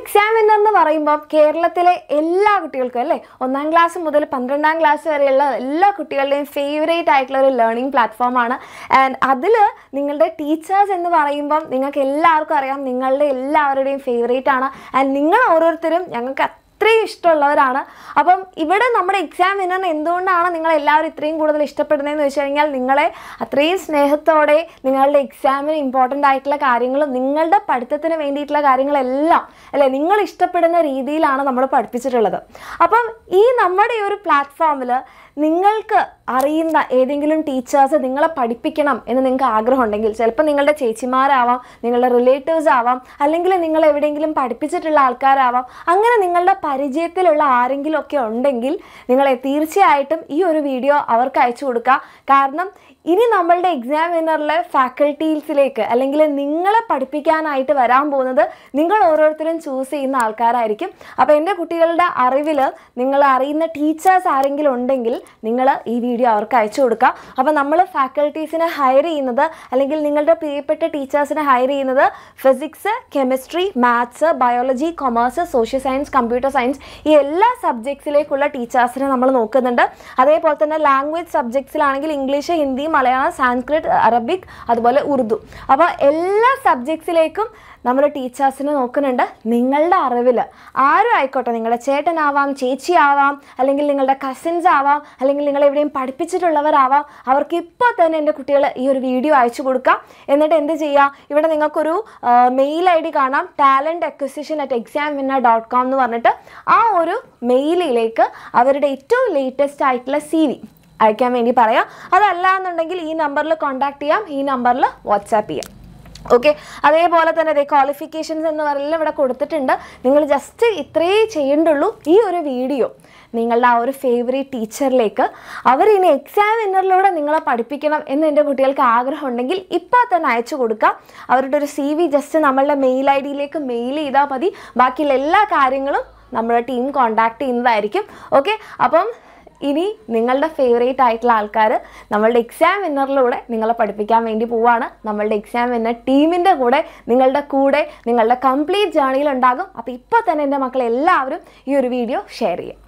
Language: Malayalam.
എക്സാം വിന്നർ എന്ന് പറയുമ്പോൾ കേരളത്തിലെ എല്ലാ കുട്ടികൾക്കും അല്ലേ ഒന്നാം ക്ലാസ് മുതൽ പന്ത്രണ്ടാം ക്ലാസ് വരെയുള്ള എല്ലാ കുട്ടികളുടെയും ഫേവറേറ്റ് ആയിട്ടുള്ള ഒരു ലേണിംഗ് പ്ലാറ്റ്ഫോമാണ് ആൻഡ് അതിൽ നിങ്ങളുടെ ടീച്ചേഴ്സ് എന്ന് പറയുമ്പം നിങ്ങൾക്ക് എല്ലാവർക്കും അറിയാം നിങ്ങളുടെ എല്ലാവരുടെയും ഫേവറേറ്റ് ആണ് ആൻഡ് നിങ്ങൾ ഓരോരുത്തരും ഞങ്ങൾക്ക് അത്രയും ഇഷ്ടമുള്ളവരാണ് അപ്പം ഇവിടെ നമ്മുടെ എക്സാം വിന്നറിന് എന്തുകൊണ്ടാണ് നിങ്ങൾ എല്ലാവരും ഇത്രയും കൂടുതൽ ഇഷ്ടപ്പെടുന്നതെന്ന് വെച്ച് കഴിഞ്ഞാൽ നിങ്ങളെ അത്രയും സ്നേഹത്തോടെ നിങ്ങളുടെ എക്സാമിന് ഇമ്പോർട്ടൻ്റ് ആയിട്ടുള്ള കാര്യങ്ങളും നിങ്ങളുടെ പഠിത്തത്തിന് വേണ്ടിയിട്ടുള്ള കാര്യങ്ങളെല്ലാം അല്ലേ നിങ്ങൾ ഇഷ്ടപ്പെടുന്ന രീതിയിലാണ് നമ്മൾ പഠിപ്പിച്ചിട്ടുള്ളത് അപ്പം ഈ നമ്മുടെ ഈ ഒരു പ്ലാറ്റ്ഫോമിൽ നിങ്ങൾക്ക് അറിയുന്ന ഏതെങ്കിലും ടീച്ചേഴ്സ് നിങ്ങളെ പഠിപ്പിക്കണം എന്ന് നിങ്ങൾക്ക് ആഗ്രഹം ഉണ്ടെങ്കിൽ ചിലപ്പോൾ നിങ്ങളുടെ ചേച്ചിമാരാവാം നിങ്ങളുടെ റിലേറ്റീവ്സ് ആവാം അല്ലെങ്കിൽ നിങ്ങൾ എവിടെയെങ്കിലും പഠിപ്പിച്ചിട്ടുള്ള ആൾക്കാരാവാം അങ്ങനെ നിങ്ങളുടെ പരിചയത്തിലുള്ള ആരെങ്കിലും ഒക്കെ ഉണ്ടെങ്കിൽ നിങ്ങളെ തീർച്ചയായിട്ടും ഈ ഒരു വീഡിയോ അവർക്ക് അയച്ചു കൊടുക്കുക കാരണം ഇനി നമ്മളുടെ എക്സാം വിന്നറിലെ ഫാക്കൽറ്റീസിലേക്ക് അല്ലെങ്കിൽ നിങ്ങളെ പഠിപ്പിക്കാനായിട്ട് വരാൻ പോകുന്നത് നിങ്ങൾ ഓരോരുത്തരും ചൂസ് ചെയ്യുന്ന ആൾക്കാരായിരിക്കും അപ്പോൾ എൻ്റെ കുട്ടികളുടെ അറിവിൽ നിങ്ങൾ അറിയുന്ന ടീച്ചേഴ്സ് ആരെങ്കിലും ഉണ്ടെങ്കിൽ നിങ്ങൾ ഈ വീഡിയോ അവർക്ക് അയച്ചു കൊടുക്കുക അപ്പോൾ നമ്മൾ ഫാക്കൽറ്റീസിനെ ഹയർ ചെയ്യുന്നത് അല്ലെങ്കിൽ നിങ്ങളുടെ പ്രിയപ്പെട്ട ടീച്ചേഴ്സിനെ ഹയർ ചെയ്യുന്നത് physics chemistry maths biology commerce social science computer science ഈ എല്ലാ സബ്ജക്ട്സിലേക്കുള്ള ടീച്ചേഴ്സിനെ നമ്മൾ നോക്കുന്നുണ്ട് അതേപോലെ തന്നെ ലാംഗ്വേജ് സബ്ജക്ട്സിലാണെങ്കിൽ English Hindi Malayalam Sanskrit Arabic അതുപോലെ ഉറുദു അപ്പോൾ എല്ലാ സബ്ജക്ട്സിലേക്കും നമ്മൾ ടീച്ചേഴ്സിനെ നോക്കുന്നുണ്ട് നിങ്ങളുടെ അറിവിൽ ആരും ആയിക്കോട്ടെ നിങ്ങളുടെ ചേട്ടനാവാം ചേച്ചിയാവാം അല്ലെങ്കിൽ നിങ്ങളുടെ കസിൻസ് ആവാം അല്ലെങ്കിൽ നിങ്ങൾ എവിടെയും പഠിപ്പിച്ചിട്ടുള്ളവരാവാം അവർക്ക് ഇപ്പോൾ തന്നെ എൻ്റെ കുട്ടികൾ ഈ ഒരു വീഡിയോ അയച്ചു കൊടുക്കാം എന്നിട്ട് എന്ത് ചെയ്യുക ഇവിടെ നിങ്ങൾക്കൊരു മെയിൽ ഐ ഡി കാണാം talent acquisition at exam winner dot com എന്ന് പറഞ്ഞിട്ട് ആ ഒരു മെയിലിലേക്ക് അവരുടെ ഏറ്റവും ലേറ്റസ്റ്റ് ആയിട്ടുള്ള സി വി അയക്കാൻ വേണ്ടി പറയാം അതല്ല എന്നുണ്ടെങ്കിൽ ഈ നമ്പറിൽ കോൺടാക്ട് ചെയ്യാം ഈ നമ്പറിൽ വാട്സാപ്പ് ചെയ്യാം ഓക്കെ അതേപോലെ തന്നെ അതേ ക്വാളിഫിക്കേഷൻസ് എന്ന് പറയുന്നത് ഇവിടെ കൊടുത്തിട്ടുണ്ട് നിങ്ങൾ ജസ്റ്റ് ഇത്രയേ ചെയ്യേണ്ടുള്ളൂ ഈ ഒരു വീഡിയോ നിങ്ങളുടെ ആ ഒരു ഫേവറേറ്റ് ടീച്ചറിലേക്ക് അവർ ഇനി എക്സാം വിന്നറിലൂടെ നിങ്ങളെ പഠിപ്പിക്കണം എന്ന് എൻ്റെ കുട്ടികൾക്ക് ആഗ്രഹം ഉണ്ടെങ്കിൽ ഇപ്പോൾ തന്നെ അയച്ചു കൊടുക്കുക അവരുടെ ഒരു സി വി ജസ്റ്റ് നമ്മളുടെ മെയിൽ ഐ ഡിയിലേക്ക് മെയിൽ ചെയ്താൽ മതി ബാക്കിയുള്ള എല്ലാ കാര്യങ്ങളും നമ്മുടെ ടീം കോൺടാക്ട് ചെയ്യുന്നതായിരിക്കും ഓക്കെ അപ്പം ഇനി നിങ്ങളുടെ ഫേവറേറ്റ് ആയിട്ടുള്ള ആൾക്കാർ നമ്മളുടെ എക്സാം വിന്നറിലൂടെ നിങ്ങളെ പഠിപ്പിക്കാൻ വേണ്ടി പോവാണ് നമ്മളുടെ എക്സാം വിന്നർ ടീമിൻ്റെ കൂടെ നിങ്ങളുടെ കൂടെ നിങ്ങളുടെ കംപ്ലീറ്റ് ജേണിയിൽ ഉണ്ടാകും അപ്പോൾ ഇപ്പോൾ തന്നെ എൻ്റെ മക്കളെല്ലാവരും ഈ ഒരു വീഡിയോ ഷെയർ ചെയ്യും